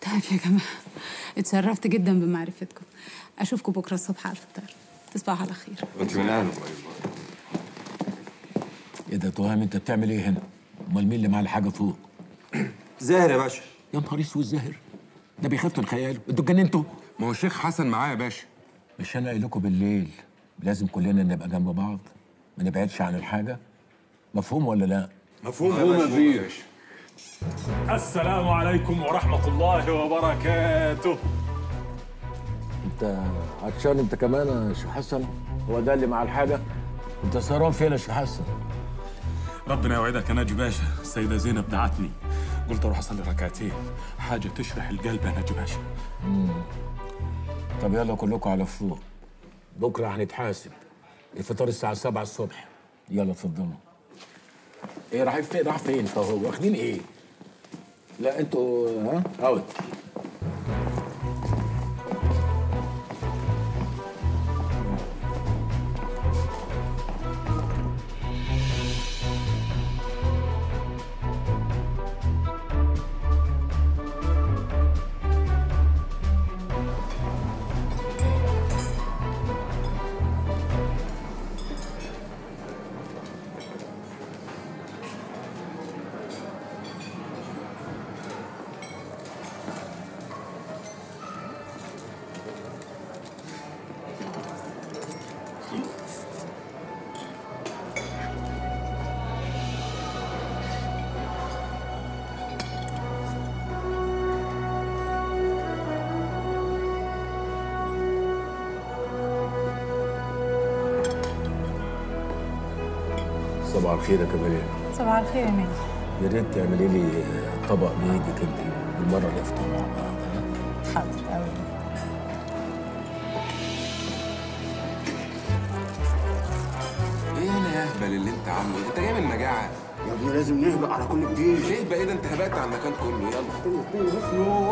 طيب يا جماعة اتشرفت جدا بمعرفتكم أشوفكم بكرة الصبح على الفطار تصبحوا على خير وانت من اهله ايه ده تهم انت بتعمل ايه هنا؟ امال مين اللي معاه الحاجه فوق؟ زاهر يا باشا يا نهار اسود زاهر ده بيخاف من خياله انتوا اتجننتوا ما هو الشيخ حسن معايا يا باشا مش انا قايل لكم بالليل لازم كلنا نبقى جنب بعض ما نبعدش عن الحاجه مفهوم ولا لا؟ مفهوم يا باشا السلام عليكم ورحمة الله وبركاته انت عطشان انت كمان يا شيخ حسن هو ده اللي مع الحاجه انت سهران فين يا شيخ حسن؟ ربنا يوعدك يا ناجي باشا السيدة زينب دعتني قلت اروح اصلي ركعتين حاجة تشرح القلب يا ناجي باشا طب يلا كلكم على فوق بكره هنتحاسب الفطار الساعه 7 الصبح يلا اتفضلوا ايه رايحين فين راح فين فهو واخدين ايه لا انتوا ها اوت صباح الخير يا كمال صباح الخير يا ماجد يا ريت تعملي لي طبق بايدك انت بالمره نفطر مع بعض ها حاضر أوي ايه انا يا اهبل اللي انت عامله انت جاي من مجاعه يا ابني لازم نهبط على كل جديد ليه بقى ايه ده انت هبقت على المكان كله يلا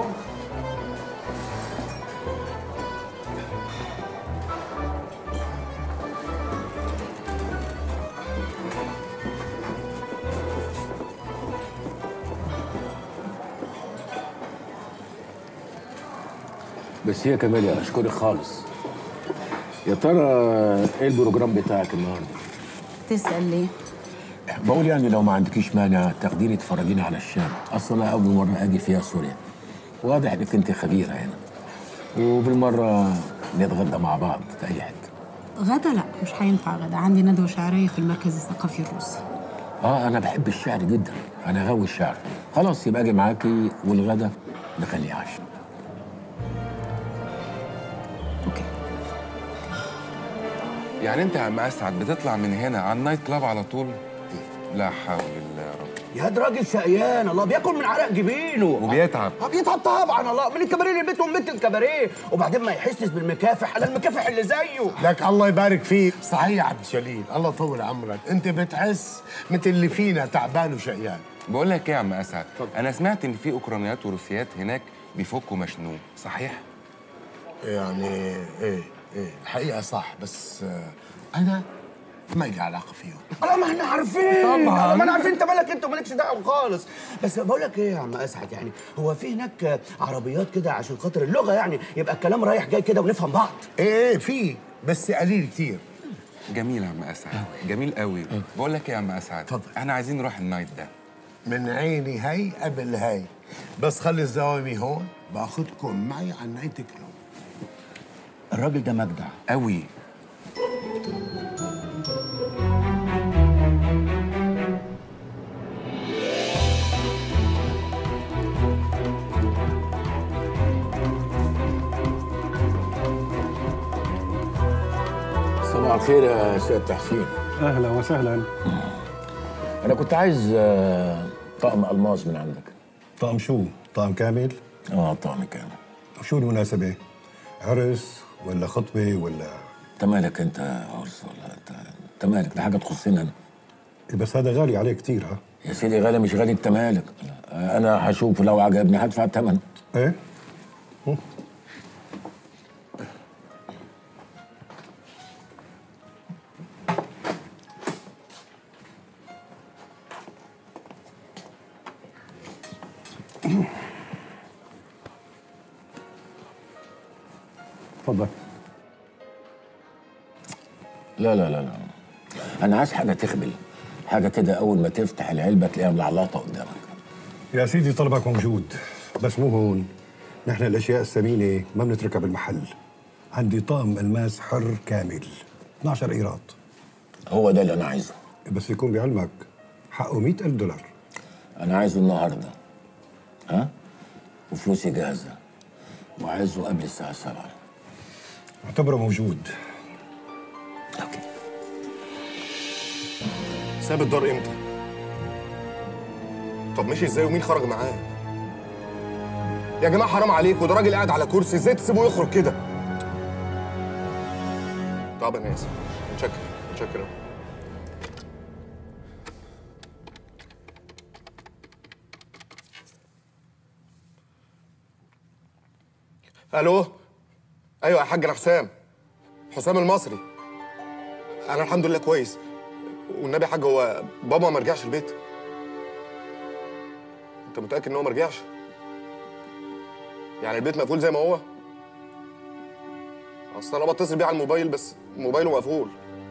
بس هي كمال يا اشكرك خالص يا ترى ايه البروجرام بتاعك النهارده تسأل ليه؟ بقول يعني لو ما عندكيش مانع تاخديني تفرجيني على الشام اصلا انا اول مره اجي فيها سوريا واضح انك انت خبيره هنا وبالمره نتغدى مع بعض في اي حته غدا لا مش هينفع غدا عندي ندوة شعرية في المركز الثقافي الروسي اه انا بحب الشعر جدا انا غاوي الشعر خلاص يبقى اجي معاكي والغدا نخليه عشاء اوكي يعني انت يا عم اسعد بتطلع من هنا على النايت كلاب على طول لا حول الله يا رب يا ده راجل شقيان الله بياكل من عرق جبينه وبيتعب اه بيتعب طبعا الله من الكباريه للبيت ومن بيت الكباريه وبعدين ما يحسش بالمكافح على المكافح اللي زيه لك الله يبارك فيك صحيح يا عبد الجليل الله يطول عمرك انت بتحس مثل اللي فينا تعبان وشقيان بقول لك ايه يا عم اسعد انا سمعت ان في اوكرانيات وروسيات هناك بيفكوا مشنوق صحيح يعني ايه ايه الحقيقه صح بس آه، انا ما لي علاقه فيهم الله ما احنا عارفين طبعاً. الله ما احنا عارفين انت مالك انت ومالكش دعوه خالص بس بقول لك ايه يا عم اسعد يعني هو في هناك عربيات كده عشان خاطر اللغه يعني يبقى الكلام رايح جاي كده ونفهم بعض ايه ايه في بس قليل كتير جميل يا عم اسعد جميل قوي بقول لك ايه يا عم اسعد اتفضل. احنا عايزين نروح النايت ده من عيني هاي قبل هاي بس خلي الزوامي هون باخدكم معي على نايت كلوب الراجل ده مجدع قوي صباح الخير يا سيد تحسين اهلا وسهلا انا كنت عايز آه، طقم الماس من عندك طقم شو؟ طقم كامل؟ اه طقم كامل شو المناسبة؟ عرس ولا خطبة ولا انت مالك انت يا عرس ولا انت انت مالك ده حاجه تخصني انا إيه بس هذا غالي عليه كثير ها؟ يا سيدي غالي مش غالي انت مالك انا هشوف لو عجبني هدفع الثمن ايه؟ تفضل لا لا لا لا انا عايز حاجه تخبل حاجه كده اول ما تفتح العلبه تلاقيها ملعلطه قدامك يا سيدي طلبك موجود بس مو هون نحن الاشياء الثمينه ما بنتركها بالمحل عندي طقم الماس حر كامل 12 ايراد هو ده اللي انا عايزه بس يكون بعلمك حقه 100 ألف دولار انا عايزه النهارده ها وفلوسي جاهزه وعايزه قبل الساعه 7 اعتبره موجود اوكي ساب الدار امتى؟ طب مشي ازاي ومين خرج معاه؟ يا جماعه حرام عليكم ده راجل قاعد على كرسي ازاي تسيبه يخرج كده؟ طب انا اسف متشكر متشكر أوي. الو ايوه يا حاج انا حسام حسام المصري انا الحمد لله كويس والنبي يا حاج هو بابا ما رجعش البيت انت متاكد ان هو ما رجعش يعني البيت مقفول زي ما هو اصل انا بتصل بيه على الموبايل بس موبايله مقفول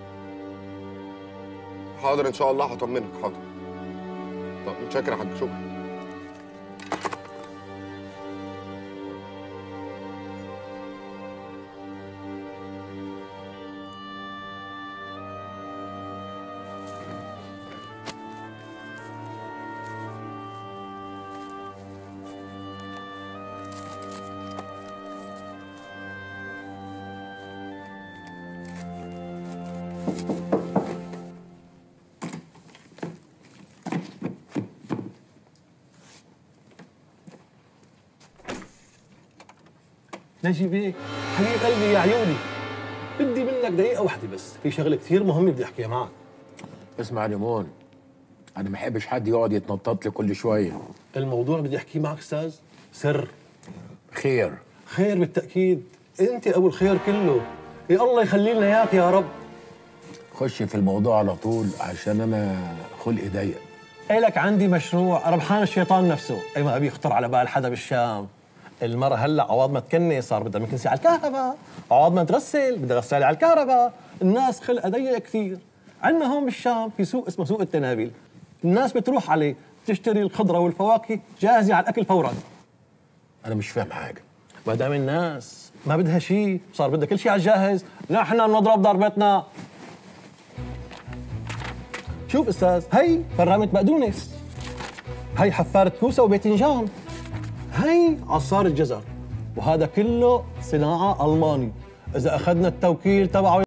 حاضر ان شاء الله هطمنك حاضر طب متشكر يا حاج شكرا نجي بيك حبيب قلبي يا عيوني بدي منك دقيقة واحدة بس في شغلة كثير مهمة بدي أحكيها معك اسمع يا ليمون انا ما بحبش حد يقعد يتنطط لي كل شويه الموضوع بدي أحكيه معك أستاذ سر خير خير بالتأكيد أنت أبو الخير كله يا الله يخلي لنا إياك يا رب خش في الموضوع على طول عشان انا خلقي ضيق إلك عندي مشروع ربحان الشيطان نفسه أي ما أبي يخطر على بال حدا بالشام المرة هلا عوض ما تكني صار بدها مكنسة على الكهرباء عوض ما تغسل بدها غسالة على الكهرباء الناس خلقها ضيق كثير عندنا هون بالشام في سوق اسمه سوق التنابل الناس بتروح عليه تشتري الخضرة والفواكه جاهزة على الأكل فورا انا مش فاهم حاجه ما دام الناس ما بدها شيء صار بدها كل شيء على الجاهز نحن نضرب ضربتنا شوف استاذ هي فرامة بقدونس هي حفارة كوسة وباذنجان هي عصارة جزر وهذا كله صناعة ألماني إذا أخذنا التوكيل تبعه